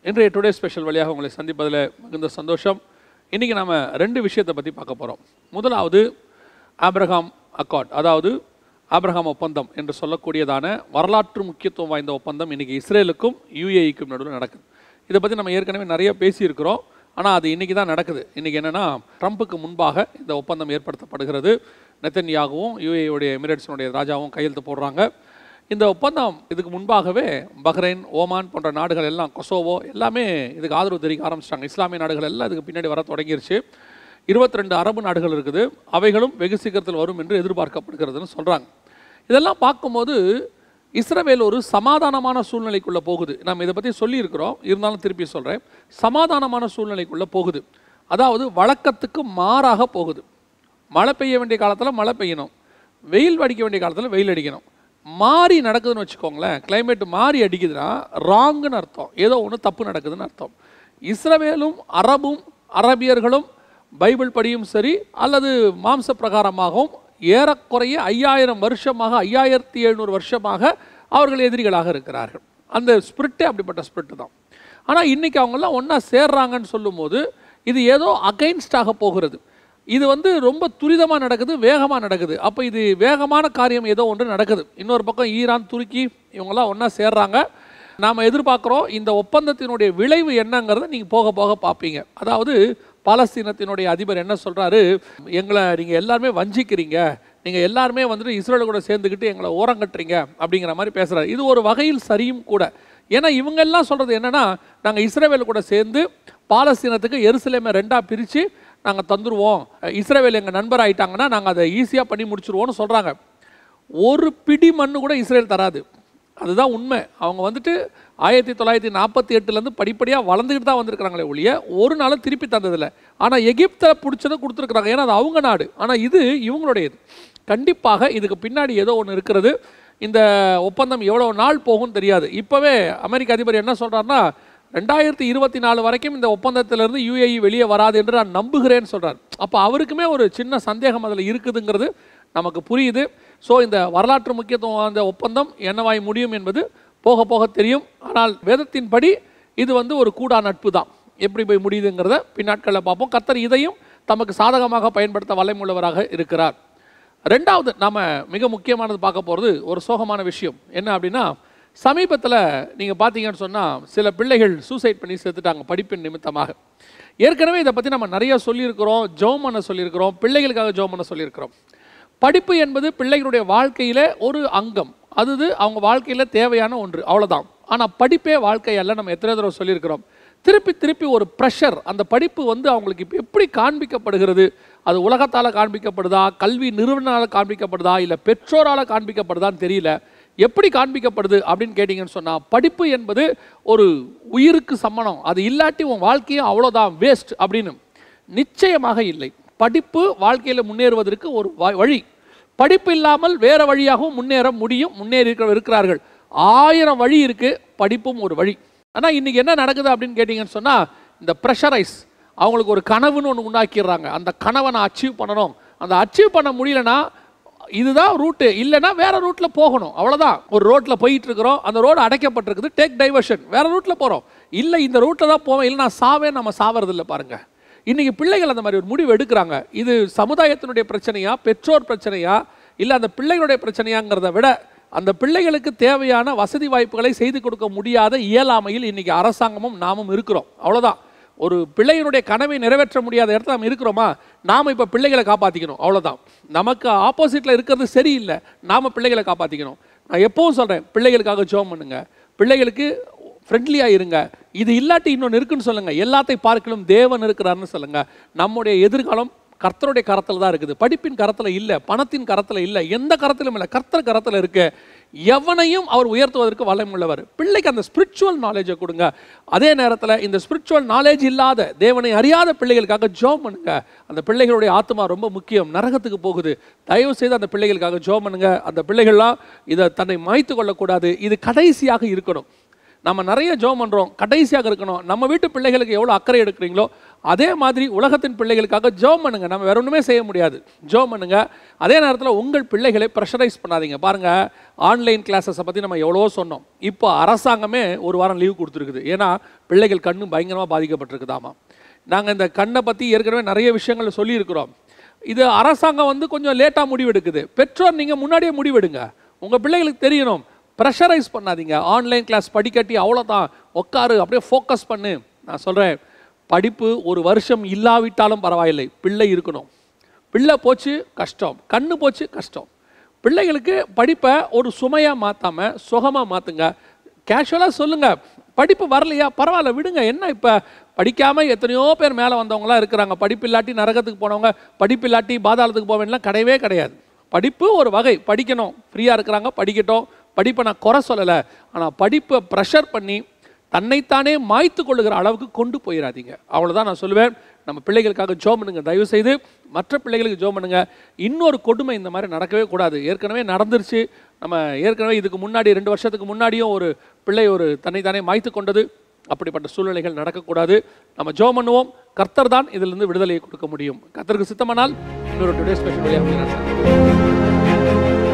இன்றைய today special வழியாக உங்களை சந்திப்பதில் மிகுந்த சந்தோஷம் இன்றைக்கி நாம் ரெண்டு விஷயத்தை பற்றி பார்க்க போகிறோம் முதலாவது ஆப்ரஹாம் அக்கார்ட் அதாவது ஆப்ரஹாம் ஒப்பந்தம் என்று சொல்லக்கூடியதான வரலாற்று முக்கியத்துவம் வாய்ந்த ஒப்பந்தம் இன்றைக்கி இஸ்ரேலுக்கும் யுஏஇக்கும் நடுவில் நடக்குது இதை பற்றி நம்ம ஏற்கனவே நிறைய பேசியிருக்கிறோம் ஆனால் அது இன்றைக்கி தான் நடக்குது இன்றைக்கி என்னென்னா ட்ரம்ப்புக்கு முன்பாக இந்த ஒப்பந்தம் ஏற்படுத்தப்படுகிறது நெத்தன்யாகவும் யுஏயுடைய எமிரேட்ஸினுடைய ராஜாவும் கையெழுத்து போடுறாங்க இந்த ஒப்பந்தம் இதுக்கு முன்பாகவே பஹ்ரைன் ஓமான் போன்ற நாடுகள் எல்லாம் கொசோவோ எல்லாமே இதுக்கு ஆதரவு தெரிவிக்க ஆரம்பிச்சிட்டாங்க இஸ்லாமிய நாடுகள் எல்லாம் இதுக்கு பின்னாடி வர தொடங்கிருச்சு இருபத்தி ரெண்டு அரபு நாடுகள் இருக்குது அவைகளும் வெகு சீக்கிரத்தில் வரும் என்று எதிர்பார்க்கப்படுகிறதுன்னு சொல்கிறாங்க இதெல்லாம் பார்க்கும்போது இஸ்ரவேல் ஒரு சமாதானமான சூழ்நிலைக்குள்ளே போகுது நம்ம இதை பற்றி சொல்லியிருக்கிறோம் இருந்தாலும் திருப்பி சொல்கிறேன் சமாதானமான சூழ்நிலைக்குள்ளே போகுது அதாவது வழக்கத்துக்கு மாறாக போகுது மழை பெய்ய வேண்டிய காலத்தில் மழை பெய்யணும் வெயில் அடிக்க வேண்டிய காலத்தில் வெயில் அடிக்கணும் மாறி நடக்குதுன்னு வச்சுக்கோங்களேன் climate மாறி அடிக்குதுன்னா ராங்குன்னு அர்த்தம் ஏதோ ஒன்று தப்பு நடக்குதுன்னு அர்த்தம் இஸ்ரவேலும் அரபும் அரபியர்களும் பைபிள் படியும் சரி அல்லது மாம்ச பிரகாரமாகவும் ஏறக்குறைய ஐயாயிரம் வருஷமாக ஐயாயிரத்தி எழுநூறு வருஷமாக அவர்கள் எதிரிகளாக இருக்கிறார்கள் அந்த ஸ்பிரிட்டே அப்படிப்பட்ட ஸ்பிரிட்டு தான் ஆனால் இன்றைக்கி அவங்கெல்லாம் ஒன்றா சேர்றாங்கன்னு சொல்லும்போது இது ஏதோ அகைன்ஸ்டாக போகிறது இது வந்து ரொம்ப துரிதமாக நடக்குது வேகமாக நடக்குது அப்போ இது வேகமான காரியம் ஏதோ ஒன்று நடக்குது இன்னொரு பக்கம் ஈரான் துருக்கி இவங்கெல்லாம் ஒன்றா சேர்றாங்க நாம் எதிர்பார்க்குறோம் இந்த ஒப்பந்தத்தினுடைய விளைவு என்னங்கிறத நீங்கள் போக போக பார்ப்பீங்க அதாவது பாலஸ்தீனத்தினுடைய அதிபர் என்ன சொல்கிறாரு எங்களை நீங்கள் எல்லாருமே வஞ்சிக்கிறீங்க நீங்கள் எல்லாருமே வந்துட்டு இஸ்ரேல் கூட சேர்ந்துக்கிட்டு எங்களை ஓரங்கட்டுறீங்க அப்படிங்கிற மாதிரி பேசுகிறாரு இது ஒரு வகையில் சரியும் கூட ஏன்னா இவங்க எல்லாம் சொல்கிறது என்னென்னா நாங்கள் இஸ்ரேவேல் கூட சேர்ந்து பாலஸ்தீனத்துக்கு எருசலேமை ரெண்டாக பிரித்து நாங்கள் தந்துருவோம் இஸ்ரேவேல் எங்கள் நண்பர் ஆயிட்டாங்கன்னா நாங்கள் அதை ஈஸியாக பண்ணி முடிச்சிருவோம்னு சொல்கிறாங்க ஒரு பிடி மண்ணு கூட இஸ்ரேல் தராது அதுதான் உண்மை அவங்க வந்துட்டு ஆயிரத்தி தொள்ளாயிரத்தி நாற்பத்தி எட்டுலேருந்து படிப்படியாக வளர்ந்துக்கிட்டு தான் வந்திருக்கிறாங்களே ஒழிய ஒரு நாளும் திருப்பி தந்ததில்லை ஆனால் எகிப்தை பிடிச்சதை கொடுத்துருக்குறாங்க ஏன்னா அது அவங்க நாடு ஆனால் இது இவங்களுடையது கண்டிப்பாக இதுக்கு பின்னாடி ஏதோ ஒன்று இருக்கிறது இந்த ஒப்பந்தம் எவ்வளோ நாள் போகும்னு தெரியாது இப்போவே அமெரிக்க அதிபர் என்ன சொல்கிறாருன்னா ரெண்டாயிரத்தி இருபத்தி நாலு வரைக்கும் இந்த ஒப்பந்தத்திலிருந்து யுஏஇ வெளியே வராது என்று நான் நம்புகிறேன்னு சொல்கிறார் அப்போ அவருக்குமே ஒரு சின்ன சந்தேகம் அதில் இருக்குதுங்கிறது நமக்கு புரியுது ஸோ இந்த வரலாற்று முக்கியத்துவம் வாய்ந்த ஒப்பந்தம் என்னவாய் முடியும் என்பது போக போக தெரியும் ஆனால் வேதத்தின்படி இது வந்து ஒரு கூடா நட்பு தான் எப்படி போய் முடியுதுங்கிறத பின்னாட்களில் பார்ப்போம் கர்த்தர் இதையும் தமக்கு சாதகமாக பயன்படுத்த வல்லமுள்ளவராக இருக்கிறார் ரெண்டாவது நாம் மிக முக்கியமானது பார்க்க போகிறது ஒரு சோகமான விஷயம் என்ன அப்படின்னா சமீபத்தில் நீங்கள் பார்த்தீங்கன்னு சொன்னால் சில பிள்ளைகள் சூசைட் பண்ணி செத்துட்டாங்க படிப்பின் நிமித்தமாக ஏற்கனவே இதை பற்றி நம்ம நிறைய சொல்லியிருக்கிறோம் ஜோம் பண்ண சொல்லியிருக்கிறோம் பிள்ளைகளுக்காக ஜோம் பண்ண சொல்லியிருக்கிறோம் படிப்பு என்பது பிள்ளைகளுடைய வாழ்க்கையில் ஒரு அங்கம் அது அவங்க வாழ்க்கையில் தேவையான ஒன்று அவ்வளோதான் ஆனால் படிப்பே வாழ்க்கை அல்ல நம்ம எத்தனை தடவை சொல்லியிருக்கிறோம் திருப்பி திருப்பி ஒரு ப்ரெஷர் அந்த படிப்பு வந்து அவங்களுக்கு இப்போ எப்படி காண்பிக்கப்படுகிறது அது உலகத்தால் காண்பிக்கப்படுதா கல்வி நிறுவனால் காண்பிக்கப்படுதா இல்லை பெற்றோரால் காண்பிக்கப்படுதான்னு தெரியல எப்படி காண்பிக்கப்படுது அப்படின்னு கேட்டிங்கன்னு சொன்னால் படிப்பு என்பது ஒரு உயிருக்கு சம்மணம் அது இல்லாட்டி உன் வாழ்க்கையும் அவ்வளோதான் வேஸ்ட் அப்படின்னு நிச்சயமாக இல்லை படிப்பு வாழ்க்கையில் முன்னேறுவதற்கு ஒரு வ- வழி படிப்பு இல்லாமல் வேற வழியாகவும் முன்னேற முடியும் முன்னேறி இருக்கிற இருக்கிறார்கள் ஆயிரம் வழி இருக்கு படிப்பும் ஒரு வழி ஆனால் இன்னைக்கு என்ன நடக்குது அப்படின்னு கேட்டிங்கன்னு சொன்னால் இந்த ப்ரெஷரைஸ் அவங்களுக்கு ஒரு கனவுன்னு ஒன்று உண்டாக்கிடுறாங்க அந்த கனவை நான் அச்சீவ் பண்ணணும் அந்த அச்சீவ் பண்ண முடியலன்னா இதுதான் ரூட்டு இல்லைன்னா வேற ரூட்ல போகணும் அவ்வளவுதான் ஒரு ரோட்ல போயிட்டு இருக்கிறோம் அந்த ரோடு அடைக்கப்பட்டிருக்குது டேக் டைவர்ஷன் வேற ரூட்ல போறோம் இல்லை இந்த ரூட்ல தான் போவேன் இல்லை நான் சாவே நம்ம சாவறது இல்லை பாருங்க இன்னைக்கு பிள்ளைகள் அந்த மாதிரி ஒரு முடிவு எடுக்கிறாங்க இது சமுதாயத்தினுடைய பிரச்சனையா பெற்றோர் பிரச்சனையா இல்லை அந்த பிள்ளைகளுடைய பிரச்சனையாங்கிறத விட அந்த பிள்ளைகளுக்கு தேவையான வசதி வாய்ப்புகளை செய்து கொடுக்க முடியாத இயலாமையில் இன்னைக்கு அரசாங்கமும் நாமும் இருக்கிறோம் அவ்வளவுதான் ஒரு பிள்ளையினுடைய கனவை நிறைவேற்ற முடியாத இடத்துல நம்ம இருக்கிறோமா நாம் இப்போ பிள்ளைகளை காப்பாற்றிக்கணும் அவ்வளவுதான் நமக்கு ஆப்போசிட்டில் இருக்கிறது சரியில்லை நாம் பிள்ளைகளை காப்பாற்றிக்கணும் நான் எப்பவும் சொல்கிறேன் பிள்ளைகளுக்காக ஜோம் பண்ணுங்க பிள்ளைகளுக்கு ஃப்ரெண்ட்லியாக இருங்க இது இல்லாட்டி இன்னொன்று இருக்குன்னு சொல்லுங்கள் எல்லாத்தையும் பார்க்கலும் தேவன் இருக்கிறாருன்னு சொல்லுங்கள் நம்முடைய எதிர்காலம் கர்த்தருடைய கரத்தில் தான் இருக்குது படிப்பின் கரத்தில் இல்லை பணத்தின் கரத்தில் இல்லை எந்த கரத்திலும் இல்லை கர்த்தர் கரத்தில் இருக்கு எவனையும் அவர் உயர்த்துவதற்கு வல்லமுள்ளவர் பிள்ளைக்கு அந்த ஸ்பிரிச்சுவல் நாலேஜை கொடுங்க அதே நேரத்தில் இந்த ஸ்பிரிச்சுவல் நாலேஜ் இல்லாத தேவனை அறியாத பிள்ளைகளுக்காக ஜோம் பண்ணுங்க அந்த பிள்ளைகளுடைய ஆத்மா ரொம்ப முக்கியம் நரகத்துக்கு போகுது தயவு செய்து அந்த பிள்ளைகளுக்காக ஜோம் பண்ணுங்க அந்த பிள்ளைகள்லாம் இதை தன்னை மாய்த்து கொள்ளக்கூடாது இது கடைசியாக இருக்கணும் நம்ம நிறைய ஜோம் பண்ணுறோம் கடைசியாக இருக்கணும் நம்ம வீட்டு பிள்ளைகளுக்கு எவ்வளோ அக்கறை எடுக்கிறீங்களோ அதே மாதிரி உலகத்தின் பிள்ளைகளுக்காக ஜோம் பண்ணுங்க நம்ம வேற ஒன்றுமே செய்ய முடியாது ஜோம் பண்ணுங்க அதே நேரத்தில் உங்கள் பிள்ளைகளை ப்ரெஷரைஸ் பண்ணாதீங்க பாருங்க ஆன்லைன் கிளாஸஸை பற்றி நம்ம எவ்வளவோ சொன்னோம் இப்போ அரசாங்கமே ஒரு வாரம் லீவ் கொடுத்துருக்குது ஏன்னா பிள்ளைகள் கண்ணு பயங்கரமாக பாதிக்கப்பட்டிருக்குதாமா நாங்கள் இந்த கண்ணை பற்றி ஏற்கனவே நிறைய விஷயங்கள் சொல்லியிருக்கிறோம் இது அரசாங்கம் வந்து கொஞ்சம் லேட்டாக முடிவெடுக்குது பெற்றோர் நீங்கள் முன்னாடியே முடிவெடுங்க உங்கள் பிள்ளைகளுக்கு தெரியணும் ப்ரெஷரைஸ் பண்ணாதீங்க ஆன்லைன் கிளாஸ் படிக்கட்டி அவ்வளோதான் உட்காரு அப்படியே ஃபோக்கஸ் பண்ணு நான் சொல்கிறேன் படிப்பு ஒரு வருஷம் இல்லாவிட்டாலும் பரவாயில்லை பிள்ளை இருக்கணும் பிள்ளை போச்சு கஷ்டம் கண்ணு போச்சு கஷ்டம் பிள்ளைகளுக்கு படிப்பை ஒரு சுமையாக மாற்றாமல் சுகமாக மாற்றுங்க கேஷுவலாக சொல்லுங்கள் படிப்பு வரலையா பரவாயில்ல விடுங்க என்ன இப்போ படிக்காமல் எத்தனையோ பேர் மேலே வந்தவங்களாம் இருக்கிறாங்க படிப்பு இல்லாட்டி நரகத்துக்கு போனவங்க படிப்பு இல்லாட்டி பாதாளத்துக்கு போவேன்லாம் கிடையவே கிடையாது படிப்பு ஒரு வகை படிக்கணும் ஃப்ரீயாக இருக்கிறாங்க படிக்கட்டும் படிப்பை நான் குறை சொல்லலை ஆனால் படிப்பை ப்ரெஷர் பண்ணி தன்னைத்தானே மாய்த்து கொள்ளுகிற அளவுக்கு கொண்டு போயிடாதீங்க அவ்வளவுதான் நான் சொல்லுவேன் நம்ம பிள்ளைகளுக்காக ஜோம் பண்ணுங்க தயவு செய்து மற்ற பிள்ளைகளுக்கு ஜோம் பண்ணுங்க இன்னொரு கொடுமை இந்த மாதிரி நடக்கவே கூடாது ஏற்கனவே நடந்துருச்சு நம்ம ஏற்கனவே இதுக்கு முன்னாடி ரெண்டு வருஷத்துக்கு முன்னாடியும் ஒரு பிள்ளை ஒரு தன்னைத்தானே மாய்த்து கொண்டது அப்படிப்பட்ட சூழ்நிலைகள் நடக்கக்கூடாது நம்ம ஜோம் பண்ணுவோம் கர்த்தர் தான் இதிலிருந்து விடுதலையை கொடுக்க முடியும் கர்த்தருக்கு சித்தமானால் இன்னொரு டுடே ஸ்பெஷல் வழியாக